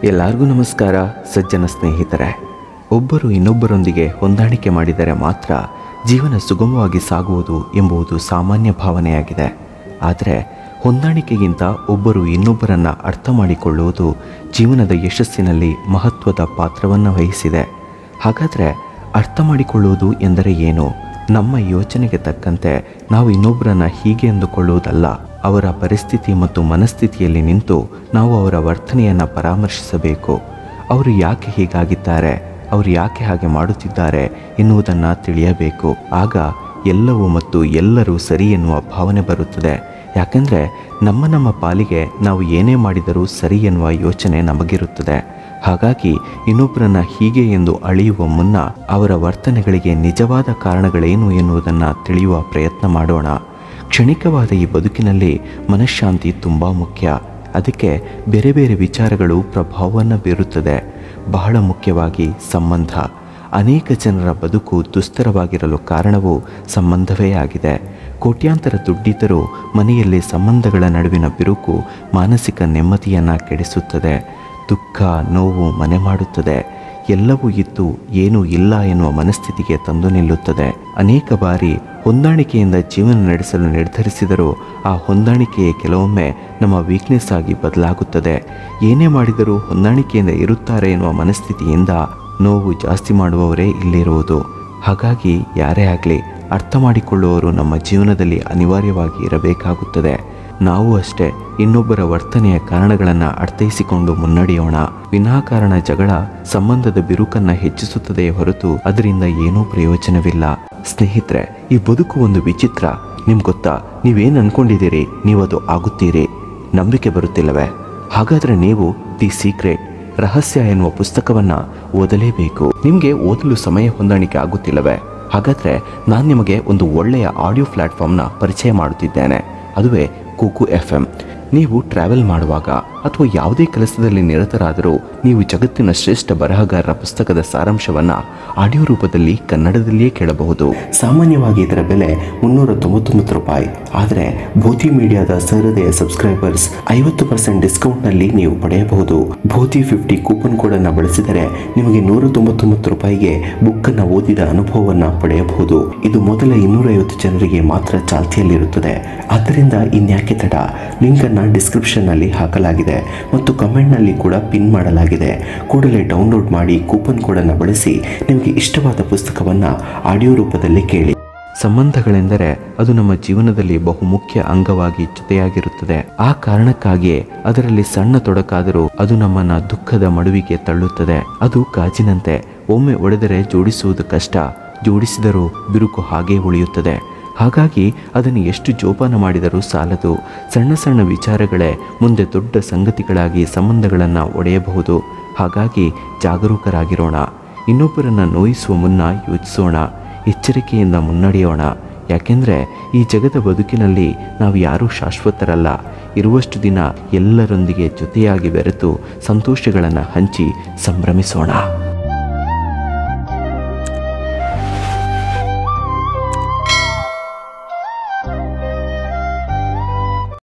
ಎಲ್ಲರಿಗೂ ನಮಸ್ಕಾರ ಸಜ್ಜನ ಸ್ನೇಹಿತರೆ ಒಬ್ಬರು ಇನ್ನೊಬ್ಬರೊಂದಿಗೆ ಹೊಂದಾಣಿಕೆ ಮಾಡಿದರೆ ಮಾತ್ರ ಜೀವನ ಸುಗಮವಾಗಿ ಸಾಗುವುದು ಎಂಬುದು ಸಾಮಾನ್ಯ ಭಾವನೆಯಾಗಿದೆ ಆದರೆ ಹೊಂದಾಣಿಕೆಗಿಂತ ಒಬ್ಬರು ಇನ್ನೊಬ್ಬರನ್ನು ಅರ್ಥ ಮಾಡಿಕೊಳ್ಳುವುದು ಜೀವನದ ಯಶಸ್ಸಿನಲ್ಲಿ ಮಹತ್ವದ ಪಾತ್ರವನ್ನು ವಹಿಸಿದೆ ಹಾಗಾದರೆ ಅರ್ಥ ಮಾಡಿಕೊಳ್ಳುವುದು ಎಂದರೆ ಏನು ನಮ್ಮ ಯೋಚನೆಗೆ ತಕ್ಕಂತೆ ನಾವು ಇನ್ನೊಬ್ಬರನ್ನ ಹೀಗೆ ಎಂದುಕೊಳ್ಳುವುದಲ್ಲ ಅವರ ಪರಿಸ್ಥಿತಿ ಮತ್ತು ಮನಸ್ಥಿತಿಯಲ್ಲಿ ನಿಂತು ನಾವು ಅವರ ವರ್ತನೆಯನ್ನು ಪರಾಮರ್ಶಿಸಬೇಕು ಅವರು ಯಾಕೆ ಹೀಗಾಗಿದ್ದಾರೆ ಅವರು ಯಾಕೆ ಹಾಗೆ ಮಾಡುತ್ತಿದ್ದಾರೆ ಎನ್ನುವುದನ್ನು ತಿಳಿಯಬೇಕು ಆಗ ಎಲ್ಲವೂ ಮತ್ತು ಎಲ್ಲರೂ ಸರಿ ಎನ್ನುವ ಭಾವನೆ ಬರುತ್ತದೆ ಯಾಕಂದರೆ ನಮ್ಮ ನಮ್ಮ ಪಾಲಿಗೆ ನಾವು ಏನೇ ಮಾಡಿದರೂ ಸರಿ ಎನ್ನುವ ಯೋಚನೆ ನಮಗಿರುತ್ತದೆ ಹಾಗಾಗಿ ಇನ್ನೊಬ್ಬರನ್ನ ಹೀಗೆ ಎಂದು ಅಳೆಯುವ ಮುನ್ನ ಅವರ ವರ್ತನೆಗಳಿಗೆ ನಿಜವಾದ ಕಾರಣಗಳೇನು ಎನ್ನುವುದನ್ನು ತಿಳಿಯುವ ಪ್ರಯತ್ನ ಮಾಡೋಣ ಕ್ಷಣಿಕವಾದ ಈ ಬದುಕಿನಲ್ಲಿ ಮನಃಶಾಂತಿ ತುಂಬ ಮುಖ್ಯ ಅದಕ್ಕೆ ಬೇರೆ ಬೇರೆ ವಿಚಾರಗಳು ಪ್ರಭಾವವನ್ನು ಬೀರುತ್ತದೆ ಬಹಳ ಮುಖ್ಯವಾಗಿ ಸಂಬಂಧ ಅನೇಕ ಜನರ ಬದುಕು ದುಸ್ತರವಾಗಿರಲು ಕಾರಣವು ಸಂಬಂಧವೇ ಆಗಿದೆ ಕೋಟ್ಯಾಂತರ ದುಡ್ಡಿದ್ದರೂ ಮನೆಯಲ್ಲಿ ಸಂಬಂಧಗಳ ನಡುವಿನ ಬಿರುಕು ಮಾನಸಿಕ ನೆಮ್ಮದಿಯನ್ನು ಕೆಡಿಸುತ್ತದೆ ದುಃಖ ನೋವು ಮನೆ ಮಾಡುತ್ತದೆ ಎಲ್ಲವೂ ಇದ್ದು ಏನೂ ಇಲ್ಲ ಎನ್ನುವ ಮನಸ್ಥಿತಿಗೆ ತಂದು ನಿಲ್ಲುತ್ತದೆ ಅನೇಕ ಬಾರಿ ಹೊಂದಾಣಿಕೆಯಿಂದ ಜೀವನ ನಡೆಸಲು ನಿರ್ಧರಿಸಿದರೂ ಆ ಹೊಂದಾಣಿಕೆಯೇ ಕೆಲವೊಮ್ಮೆ ನಮ್ಮ ವೀಕ್ನೆಸ್ ಆಗಿ ಬದಲಾಗುತ್ತದೆ ಏನೇ ಮಾಡಿದರೂ ಹೊಂದಾಣಿಕೆಯಿಂದ ಇರುತ್ತಾರೆ ಎನ್ನುವ ಮನಸ್ಥಿತಿಯಿಂದ ನೋವು ಜಾಸ್ತಿ ಮಾಡುವವರೇ ಇಲ್ಲಿರುವುದು ಹಾಗಾಗಿ ಯಾರೇ ಆಗಲಿ ಅರ್ಥ ಮಾಡಿಕೊಳ್ಳುವವರು ನಮ್ಮ ಜೀವನದಲ್ಲಿ ಅನಿವಾರ್ಯವಾಗಿ ಇರಬೇಕಾಗುತ್ತದೆ ನಾವು ಅಷ್ಟೇ ಇನ್ನೊಬ್ಬರ ವರ್ತನೆಯ ಕಾರಣಗಳನ್ನು ಅರ್ಥೈಸಿಕೊಂಡು ಮುನ್ನಡೆಯೋಣ ವಿನಾಕಾರಣ ಜಗಳ ಸಂಬಂಧದ ಬಿರುಕನ್ನು ಹೆಚ್ಚಿಸುತ್ತದೆಯೇ ಹೊರತು ಅದರಿಂದ ಏನೂ ಪ್ರಯೋಜನವಿಲ್ಲ ಸ್ನೇಹಿತರೆ ಈ ಬದುಕು ಒಂದು ವಿಚಿತ್ರ ನಿಮ್ಗೆ ಗೊತ್ತಾ ನೀವೇನು ಅನ್ಕೊಂಡಿದ್ದೀರಿ ನೀವು ಅದು ಆಗುತ್ತೀರಿ ನಂಬಿಕೆ ಬರುತ್ತಿಲ್ಲವೇ ಹಾಗಾದರೆ ನೀವು ದಿ ಸೀಕ್ರೆಟ್ ರಹಸ್ಯ ಎನ್ನುವ ಪುಸ್ತಕವನ್ನ ಓದಲೇಬೇಕು ನಿಮಗೆ ಓದಲು ಸಮಯ ಹೊಂದಾಣಿಕೆ ಆಗುತ್ತಿಲ್ಲವೇ ಹಾಗಾದರೆ ನಾನು ನಿಮಗೆ ಒಂದು ಒಳ್ಳೆಯ ಆಡಿಯೋ ಪ್ಲಾಟ್ಫಾರ್ಮ್ನ ಪರಿಚಯ ಮಾಡುತ್ತಿದ್ದೇನೆ ಅದುವೇ ಕುಕು ಎಫ್ ಎಂ ನೀವು ಟ್ರಾವೆಲ್ ಮಾಡುವಾಗ ಅಥವಾ ಯಾವುದೇ ಕೆಲಸದಲ್ಲಿ ನಿರತರಾದರೂ ನೀವು ಜಗತ್ತಿನ ಶ್ರೇಷ್ಠ ಬರಹಗಾರರ ಪುಸ್ತಕದ ಸಾರಾಂಶವನ್ನು ಆಡಿಯೋ ರೂಪದಲ್ಲಿ ಕನ್ನಡದಲ್ಲಿಯೇ ಕೇಳಬಹುದು ಸಾಮಾನ್ಯವಾಗಿ ಇದರ ಬೆಲೆ ಮುನ್ನೂರ ತೊಂಬತ್ತೊಂಬತ್ತು ರೂಪಾಯಿ ಆದರೆ ಭೂತಿ ಮೀಡಿಯಾದ ಸಹೃದಯ ಸಬ್ಸ್ಕ್ರೈಬರ್ಸ್ ಐವತ್ತು ಪರ್ಸೆಂಟ್ ಡಿಸ್ಕೌಂಟ್ನಲ್ಲಿ ನೀವು ಪಡೆಯಬಹುದು ಭೂತಿ ಫಿಫ್ಟಿ ಕೂಪನ್ ಕೋಡನ್ನು ಬಳಸಿದರೆ ನಿಮಗೆ ನೂರ ತೊಂಬತ್ತೊಂಬತ್ತು ರೂಪಾಯಿಗೆ ಬುಕ್ಕನ್ನು ಓದಿದ ಅನುಭವವನ್ನು ಪಡೆಯಬಹುದು ಇದು ಮೊದಲ ಇನ್ನೂರೈವತ್ತು ಜನರಿಗೆ ಮಾತ್ರ ಚಾಲ್ತಿಯಲ್ಲಿರುತ್ತದೆ ಆದ್ದರಿಂದ ಇನ್ಯಾಕೆ ತಡ ಲಿಂಕನ್ನು ಡಿಸ್ಕ್ರಿಪ್ಷನ್ನಲ್ಲಿ ಹಾಕಲಾಗಿದೆ ಮತ್ತು ಕಮೆಂಟ್ನಲ್ಲಿ ಕೂಡ ಪಿನ್ ಮಾಡಲಾಗಿದೆ ಕೂಡಲೇ ಡೌನ್ಲೋಡ್ ಮಾಡಿ ಕೂಪನ್ ಕೋಡನ್ನು ಬಳಸಿ ನಿಮಗೆ ಇಷ್ಟವಾದ ಪುಸ್ತಕವನ್ನು ಆಡಿಯೋ ರೂಪದಲ್ಲಿ ಕೇಳಿ ಸಂಬಂಧಗಳೆಂದರೆ ಅದು ನಮ್ಮ ಜೀವನದಲ್ಲಿ ಬಹುಮುಖ್ಯ ಅಂಗವಾಗಿ ಜೊತೆಯಾಗಿರುತ್ತದೆ ಆ ಕಾರಣಕ್ಕಾಗಿಯೇ ಅದರಲ್ಲಿ ಸಣ್ಣ ತೊಡಕಾದರೂ ಅದು ನಮ್ಮನ್ನ ದುಃಖದ ಮಡುವಿಗೆ ತಳ್ಳುತ್ತದೆ ಅದು ಗಾಜಿನಂತೆ ಒಮ್ಮೆ ಒಡೆದರೆ ಜೋಡಿಸುವುದು ಕಷ್ಟ ಜೋಡಿಸಿದರೂ ಬಿರುಕು ಹಾಗೇ ಉಳಿಯುತ್ತದೆ ಹಾಗಾಗಿ ಅದನ್ನು ಎಷ್ಟು ಜೋಪಾನ ಮಾಡಿದರೂ ಸಾಲದು ಸಣ್ಣ ಸಣ್ಣ ವಿಚಾರಗಳೇ ಮುಂದೆ ದೊಡ್ಡ ಸಂಗತಿಗಳಾಗಿ ಸಂಬಂಧಗಳನ್ನು ಒಡೆಯಬಹುದು ಹಾಗಾಗಿ ಜಾಗರೂಕರಾಗಿರೋಣ ಇನ್ನೊಬ್ಬರನ್ನು ನೋಯಿಸುವ ಮುನ್ನ ಯೋಚಿಸೋಣ ಎಚ್ಚರಿಕೆಯಿಂದ ಮುನ್ನಡೆಯೋಣ ಯಾಕೆಂದರೆ ಈ ಜಗದ ಬದುಕಿನಲ್ಲಿ ನಾವು ಯಾರೂ ಶಾಶ್ವತರಲ್ಲ ಇರುವಷ್ಟು ದಿನ ಎಲ್ಲರೊಂದಿಗೆ ಜೊತೆಯಾಗಿ ಬೆರೆತು ಸಂತೋಷಗಳನ್ನು ಹಂಚಿ ಸಂಭ್ರಮಿಸೋಣ